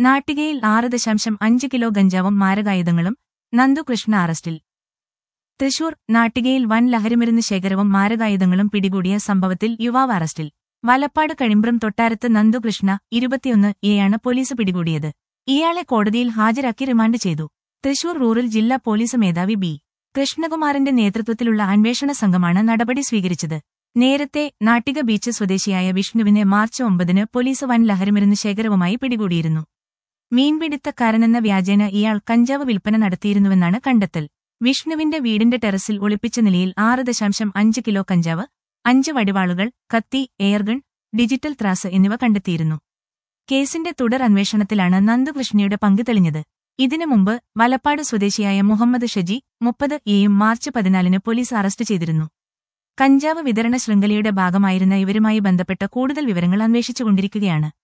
നാട്ടികയിൽ ആറ് ദശാംശം അഞ്ച് കിലോ ഗഞ്ചാവും മാരകായുധങ്ങളും നന്ദുകൃഷ്ണ അറസ്റ്റിൽ തൃശൂർ നാട്ടികയിൽ വൻ ലഹരിമരുന്ന് ശേഖരവും മാരകായുധങ്ങളും പിടികൂടിയ സംഭവത്തിൽ യുവാവ് അറസ്റ്റിൽ വലപ്പാട് കഴിമ്പ്രം തൊട്ടാരത്ത് നന്ദുകൃഷ്ണ ഇരുപത്തിയൊന്ന് എയാണ് പോലീസ് പിടികൂടിയത് ഇയാളെ കോടതിയിൽ ഹാജരാക്കി റിമാൻഡ് ചെയ്തു തൃശൂർ റൂറൽ ജില്ലാ പോലീസ് മേധാവി ബി കൃഷ്ണകുമാറിന്റെ നേതൃത്വത്തിലുള്ള അന്വേഷണ സംഘമാണ് നടപടി സ്വീകരിച്ചത് നേരത്തെ നാട്ടിക ബീച്ച് സ്വദേശിയായ വിഷ്ണുവിനെ മാർച്ച് ഒമ്പതിന് പോലീസ് വൻ ലഹരിമരുന്ന് ശേഖരവുമായി പിടികൂടിയിരുന്നു മീൻപിടുത്തക്കാരനെന്ന വ്യാജേന ഇയാൾ കഞ്ചാവ് വിൽപ്പന നടത്തിയിരുന്നുവെന്നാണ് കണ്ടെത്തൽ വിഷ്ണുവിന്റെ വീടിന്റെ ടെറസിൽ ഒളിപ്പിച്ച നിലയിൽ ആറ് ദശാംശം അഞ്ച് കിലോ കഞ്ചാവ് അഞ്ച് വടിവാളുകൾ കത്തി എയർഗൺ ഡിജിറ്റൽ ത്രാസ് എന്നിവ കണ്ടെത്തിയിരുന്നു കേസിന്റെ തുടർ അന്വേഷണത്തിലാണ് നന്ദുകൃഷ്ണയുടെ പങ്ക് തെളിഞ്ഞത് ഇതിനു മുമ്പ് വലപ്പാട് സ്വദേശിയായ മുഹമ്മദ് ഷജി മുപ്പത് എയും മാർച്ച് പതിനാലിന് പോലീസ് അറസ്റ്റ് ചെയ്തിരുന്നു കഞ്ചാവ് വിതരണ ശൃംഖലയുടെ ഭാഗമായിരുന്ന ഇവരുമായി ബന്ധപ്പെട്ട കൂടുതൽ വിവരങ്ങൾ അന്വേഷിച്ചുകൊണ്ടിരിക്കുകയാണ്